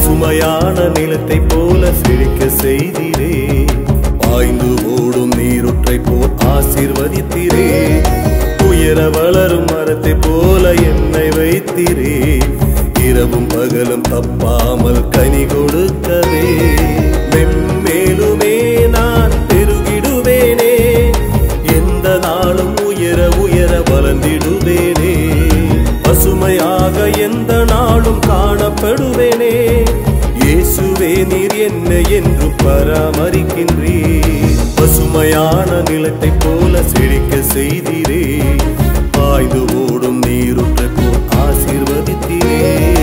பசுமையான நிலத்தை போல செழிக்க செய்திரே பாய்ந்து ஓடும் நீருற்றை போல் ஆசீர்வதித்திரே உயர வளரும் மரத்தை போல என்னை வைத்திரே இரவும் பகலும் தப்பாமல் கனி கொடுக்கவே மென்மேலுமே நான் பெருகிடுவேனே எந்த நாளும் உயர உயர வளர்ந்திடுவேனே பசுமையாக எந்த நாளும் காணப்படுவேனே இயேசுவே நீர் என்ன என்று பராமரிக்கின்றீர் பசுமையான நிலத்தை போல செழிக்க செய்தீரே பாய்ந்து ஓடும் நீருற்ற போல் ஆசீர்வதித்தீரே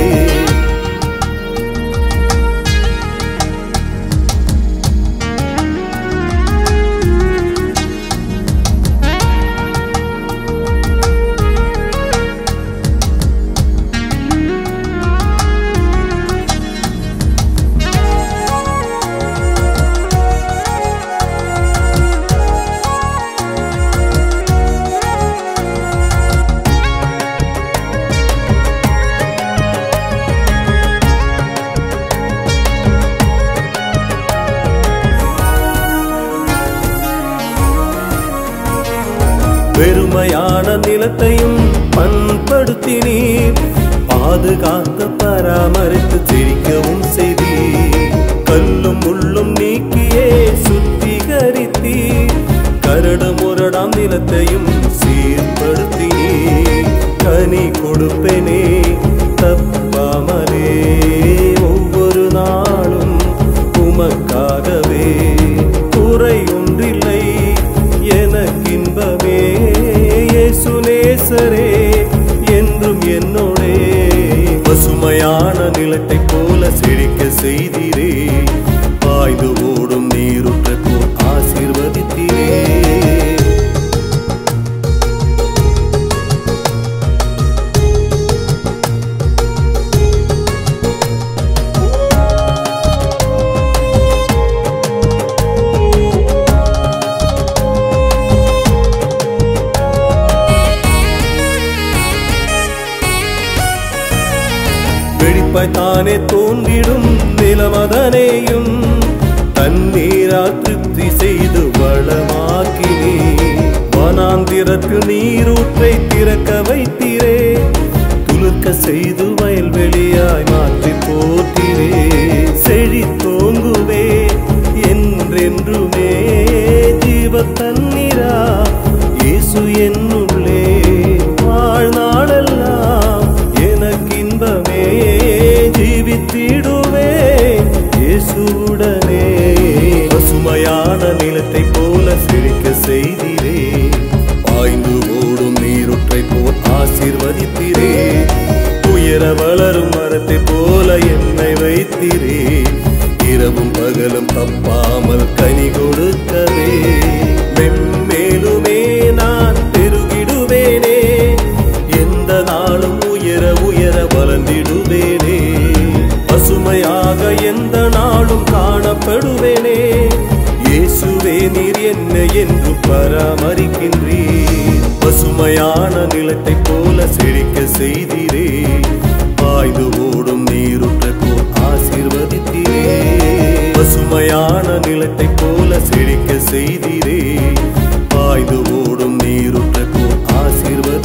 வெறுமையான நிலத்தையும் பண்படுத்தினீர் பாதுகாக்க பராமரித்து சிரிக்கவும் செய்தீர் கல்லும் முள்ளும் நீக்கியே சுத்திகரித்தீர் கரடு முரடாம் நிலத்தையும் சீர்படுத்தினீர் கனி கொடுப்பேனே தப்பாமலே ஒவ்வொரு நாளும் உமக்காகவே குறை ஒன்றில்லை எனக்கின்பமே இயேசுநேசரே என்றும் என்னோடே பசுமையான நிலத்தை போல செழிக்க செய்தீரே பாய்ந்து ஓடும் நீருற்ற போல் ஆசீர்வதித்தீரே வெடிப்பாய் தானே தோன்றிடும் நிலமதனையும் தண்ணீரால் திருப்தி செய்து வளமாக்கினே வனாந்திரத்து நீரூற்றை திறக்க வைத்தீரே துளுக்க செய்து வயல்வெளியாய் மாற்றி போற்றிரே செழி தோங்குவே என்றென்றுமே ஜீவ தண்ணீரா இயேசு என்னுள்ளே வாழ்நாளெல்லாம் எனக்கின்பமே ஜீவித்திடுவே இயேசுடனே பசுமையான நிலத்தை போல செழிக்க செய்திரே பாய்ந்து ஓடும் நீருற்றை போல் ஆசீர்வதித்திரே உயர வளரும் மரத்தை போல என்னை வைத்திரே இரவும் பகலும் தப்பாமல் கனி கொடுக்கவே மென்மேலுமே நான் பெருகிடுவேனே எந்த நாளும் உயர உயர வளர்ந்திடுவேனே பசுமையாக எந்த நாளும் காணப்படுவேனே இயேசுவே நீர் என்ன என்று பராமரிக்கின்றீர் பசுமையான நிலத்தை போல செழிக்க செய்தீரே பாய்ந்து ஓடும் நீருற்ற போல் ஆசீர்வதித்தீரே பசுமையான நிலத்தை போல செழிக்க செய்தீரே பாய்ந்து ஓடும் நீருற்ற போல் ஆசீர்வதி